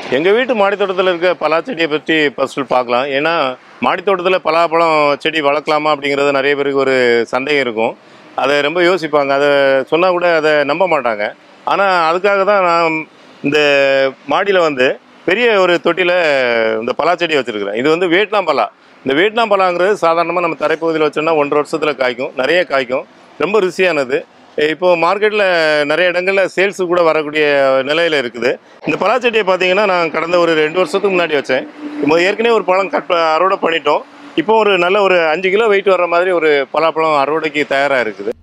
எங்கள் வீட்டு மாடித்தோட்டத்தில் இருக்க பலா செடியை பற்றி ஃபஸ்ட்டு பார்க்கலாம் ஏன்னா மாடித்தோட்டத்தில் பலாப்பழம் செடி வளர்க்கலாமா அப்படிங்கிறது நிறைய பேருக்கு ஒரு சந்தேகம் இருக்கும் அதை ரொம்ப யோசிப்பாங்க அதை சொன்னால் கூட அதை நம்ப மாட்டாங்க ஆனால் அதுக்காக தான் நான் இந்த மாடியில் வந்து பெரிய ஒரு தொட்டியில் இந்த பலா செடி வச்சுருக்கிறேன் இது வந்து வியட்நாம் பலா இந்த வியட்நாம் பலாங்கிறது சாதாரணமாக நம்ம தரைப்பகுதியில் வச்சோம்னா ஒன்றரை வருஷத்தில் காய்க்கும் நிறைய காய்க்கும் ரொம்ப ருசியானது இப்போ மார்க்கெட்டில் நிறைய இடங்களில் சேல்ஸு கூட வரக்கூடிய நிலையில் இருக்குது இந்த பலாச்செடியை பார்த்தீங்கன்னா நான் கடந்த ஒரு ரெண்டு வருஷத்துக்கு முன்னாடி வச்சேன் இப்போ ஏற்கனவே ஒரு பழம் கட் ப- அறுவடை பண்ணிட்டோம் இப்போ ஒரு நல்ல ஒரு அஞ்சு கிலோ வெயிட் வர்ற மாதிரி ஒரு பலாப்பழம் அறுவடைக்கு தயாராக இருக்குது